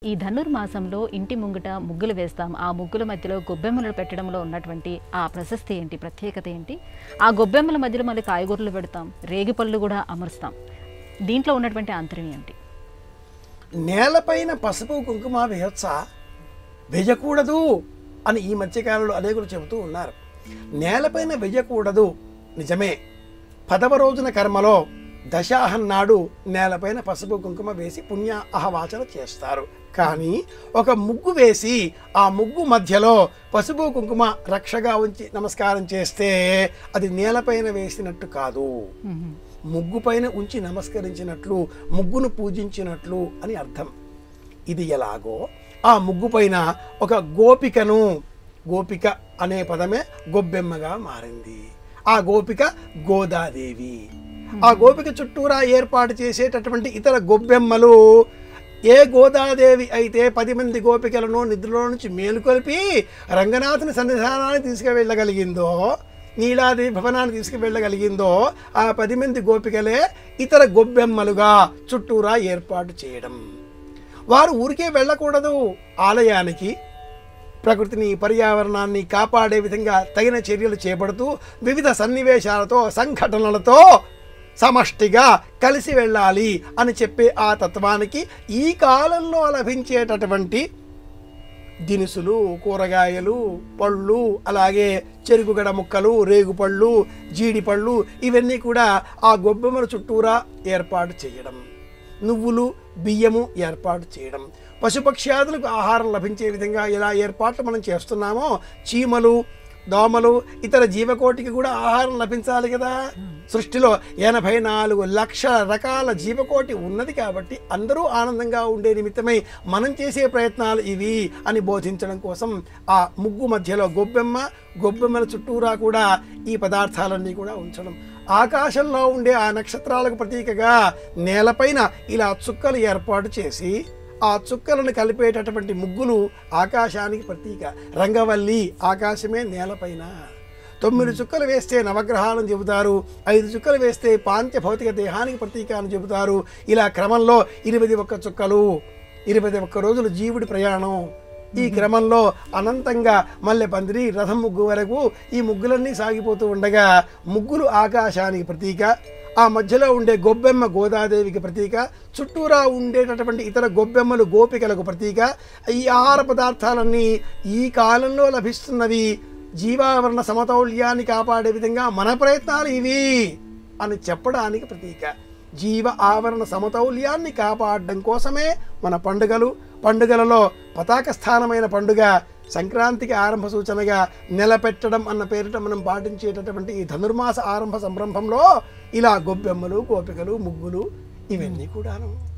ఈ ధనుర్మాసంలో ఇంటి ముంగిట ముగ్గులు వేస్తాం ఆ ముగ్గుల మధ్యలో గొబ్బెమ్మలు పెట్టడంలో ఉన్నటువంటి ఆ ప్రశస్తి ఏంటి ప్రత్యేకత ఏంటి ఆ గొబ్బెమ్మల మధ్యలో మళ్ళీ కాయగూరలు పెడతాం రేగిపళ్ళు కూడా అమరుస్తాం దీంట్లో ఉన్నటువంటి అంతరం ఏంటి నేలపైన పసుపు కుంకుమ వేయొచ్చా వేయకూడదు అని ఈ మధ్యకాలంలో అనేకులు చెబుతూ ఉన్నారు నేలపైన వేయకూడదు నిజమే పదవ రోజున కర్మలో దశాహం నాడు నేలపైన పసుపు కుంకుమ వేసి పుణ్య అహవాచన చేస్తారు కానీ ఒక ముగ్గు వేసి ఆ ముగ్గు మధ్యలో పసుపు కుంకుమ రక్షగా ఉంచి నమస్కారం చేస్తే అది నేలపైన వేసినట్టు కాదు మ్మ్. ముగ్గు పైన ఉంచి నమస్కరించినట్లు ముగ్గును పూజించినట్లు అని అర్థం ఇది ఎలాగో ఆ ముగ్గు పైన ఒక గోపికను గోపిక అనే పదమే గొబ్బెమ్మగా మారింది ఆ గోపిక గోదాదేవి ఆ గోపిక చుట్టూరా ఏర్పాటు చేసేటటువంటి ఇతర గొబ్బెమ్మలు ఏ గోదాదేవి అయితే పది మంది గోపికలను నిద్రలో నుంచి మేలుకొల్పి రంగనాథుని సన్నిధానాన్ని తీసుకువెళ్ళగలిగిందో నీలాదేవి భవనాన్ని తీసుకువెళ్ళగలిగిందో ఆ పది మంది గోపికలే ఇతర గొబ్బెమ్మలుగా చుట్టూరా ఏర్పాటు చేయడం వారు ఊరికే వెళ్ళకూడదు ఆలయానికి ప్రకృతిని పర్యావరణాన్ని కాపాడే విధంగా తగిన చర్యలు చేపడుతూ వివిధ సన్నివేశాలతో సంఘటనలతో సమష్టిగా కలిసి వెళ్ళాలి అని చెప్పే ఆ తత్వానికి ఈ కాలంలో లభించేటటువంటి దినుసులు కూరగాయలు పళ్ళు అలాగే చెరుకుగడ ముక్కలు రేగుపళ్ళు జీడిపళ్ళు ఇవన్నీ కూడా ఆ గొబ్బెమ్మల చుట్టూరా ఏర్పాటు చేయడం నువ్వులు బియ్యము ఏర్పాటు చేయడం పశుపక్ష్యాదులకు ఆహారం లభించే విధంగా ఎలా ఏర్పాట్లు మనం చేస్తున్నామో చీమలు దోమలు ఇతర జీవకోటికి కూడా ఆహారం లభించాలి కదా సృష్టిలో ఎనభై నాలుగు లక్షల రకాల జీవకోటి ఉన్నది కాబట్టి అందరూ ఆనందంగా ఉండే నిమిత్తమై మనం చేసే ప్రయత్నాలు ఇవి అని బోధించడం కోసం ఆ ముగ్గు మధ్యలో గొబ్బెమ్మ గొబ్బెమ్మల చుట్టూరా కూడా ఈ పదార్థాలన్నీ కూడా ఉంచడం ఆకాశంలో ఉండే ఆ నక్షత్రాలకు ప్రతీకగా నేలపైన ఇలా చుక్కలు ఏర్పాటు చేసి ఆ చుక్కలను కలిపేటటువంటి ముగ్గులు ఆకాశానికి ప్రతీక రంగవల్లి ఆకాశమే నేలపైన తొమ్మిది చుక్కలు వేస్తే నవగ్రహాలను చెబుతారు ఐదు చుక్కలు వేస్తే పాంచ భౌతిక దేహానికి ప్రతీక అని చెబుతారు ఇలా క్రమంలో ఇరవై ఒక్క చుక్కలు ఇరవై ఒక్క రోజులు జీవుడి ప్రయాణం ఈ క్రమంలో అనంతంగా మల్లె పందిరి రథం ముగ్గు వరకు ఈ ముగ్గులన్నీ సాగిపోతూ ఉండగా ముగ్గులు ఆకాశానికి ప్రతీక ఆ మధ్యలో ఉండే గొబ్బెమ్మ గోదాదేవికి ప్రతీక చుట్టూరా ఉండేటటువంటి ఇతర గొబ్బెమ్మలు గోపికలకు ప్రతీక ఈ ఆహార పదార్థాలన్నీ ఈ కాలంలో లభిస్తున్నవి జీవావరణ సమతౌల్యాన్ని కాపాడే విధంగా మన ప్రయత్నాలు ఇవి అని చెప్పడానికి ప్రతీక జీవ ఆవరణ సమతౌల్యాన్ని కాపాడడం కోసమే మన పండుగలు పండుగలలో పతాక స్థానమైన పండుగ సంక్రాంతికి ఆరంభ సూచనగా నిలబెట్టడం అన్న పేరిట మనం పాటించేటటువంటి ఈ ధనుర్మాస ఆరంభ సంరంభంలో ఇలా గొబ్బెమ్మలు గోపికలు ముగ్గులు ఇవన్నీ కూడాను